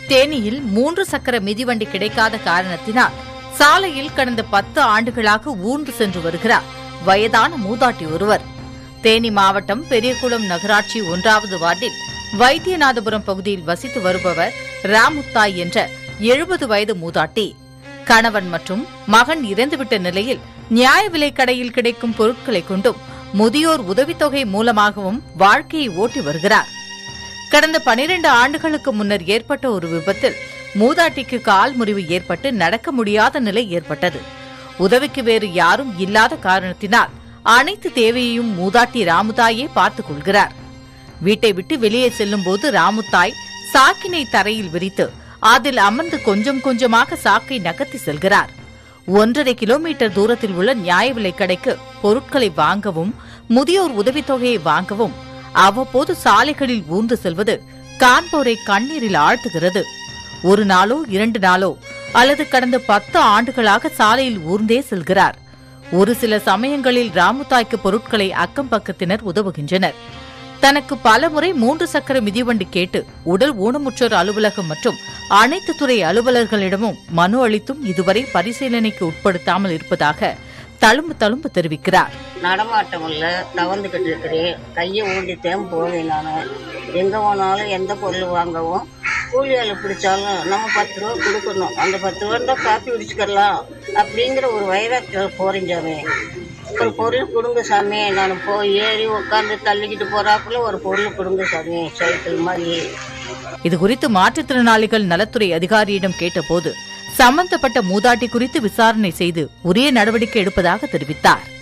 தேனியில் மூன்று சக்கர மிதிவண்டி கிடைக்காத காரணத்தினால் சாலையில் கடந்த பத்து ஆண்டுகளாக ஊர்ந்து சென்று வருகிறார் வயதான மூதாட்டி ஒருவர் தேனி மாவட்டம் பெரியகுளம் நகராட்சி ஒன்றாவது வார்டில் வைத்தியநாதபுரம் பகுதியில் வசித்து வருபவர் ராமுத்தாய் என்ற எழுபது வயது மூதாட்டி கணவன் மற்றும் மகன் இறந்துவிட்ட நிலையில் நியாய விலைக் கடையில் கிடைக்கும் பொருட்களைக் கொண்டும் முதியோர் உதவித்தொகை மூலமாகவும் வாழ்க்கையை ஓட்டி வருகிறார் கடந்த பனிரெண்டு ஆண்டுகளுக்கு முன்னர் ஏற்பட்ட ஒரு விபத்தில் மூதாட்டிக்கு கால் முறிவு ஏற்பட்டு நடக்க முடியாத நிலை ஏற்பட்டது உதவிக்கு வேறு யாரும் இல்லாத காரணத்தினால் அனைத்து தேவையையும் மூதாட்டி ராமுதாயே பார்த்துக் கொள்கிறார் வீட்டை விட்டு வெளியே செல்லும்போது ராமுத்தாய் சாக்கினை தரையில் விரித்து அதில் அமர்ந்து கொஞ்சம் கொஞ்சமாக சாக்கை நகர்த்தி செல்கிறார் ஒன்றரை கிலோமீட்டர் தூரத்தில் உள்ள நியாய விலைக் கடைக்கு பொருட்களை வாங்கவும் முதியோர் உதவித்தொகையை வாங்கவும் அவ்வப்போது சாலைகளில் ஊர்ந்து செல்வது காண்போரை கண்ணீரில் ஆழ்த்துகிறது ஒரு நாளோ இரண்டு நாளோ அல்லது கடந்த பத்து ஆண்டுகளாக சாலையில் ஊர்ந்தே செல்கிறார் ஒரு சில சமயங்களில் ராமுதாய்க்கு பொருட்களை அக்கம் பக்கத்தினர் உதவுகின்றனர் தனக்கு பலமுறை மூன்று சக்கர மிதிவண்டி கேட்டு உடல் ஊனமுற்றோர் அலுவலகம் மற்றும் அனைத்து துறை அலுவலர்களிடமும் மனு அளித்தும் இதுவரை பரிசீலனைக்கு உட்படுத்தாமல் இருப்பதாக தழும்பு தழும்பு தெரிவிக்கிறார் நடமாட்டம் இல்லை தவந்துக்கிட்டு இருக்கிறேன் கையை ஊண்டித்தேன் போவேன் நான் எங்கே போனாலும் எந்த பொருள் வாங்கவும் கூலி ஆளு பிடிச்சாலும் நம்ம பத்து ரூபா கொடுக்கணும் அந்த பத்து ரூபா தான் காப்பி குடிச்சுக்கலாம் அப்படிங்கிற ஒரு வைராக்கியம் போகிறேன் சாமி ஒரு பொருள் கொடுங்க சாமி நான் போய் ஏறி உட்காந்து தள்ளிக்கிட்டு போகிறாப்புல ஒரு பொருள் கொடுங்க சாமி சைக்கிள் மாதிரி இதுகுறித்து மாற்றுத்திறனாளிகள் நலத்துறை அதிகாரியிடம் கேட்டபோது சம்பந்தப்பட்ட மூதாட்டி குறித்து விசாரணை செய்து உரிய நடவடிக்கை எடுப்பதாக தெரிவித்தார்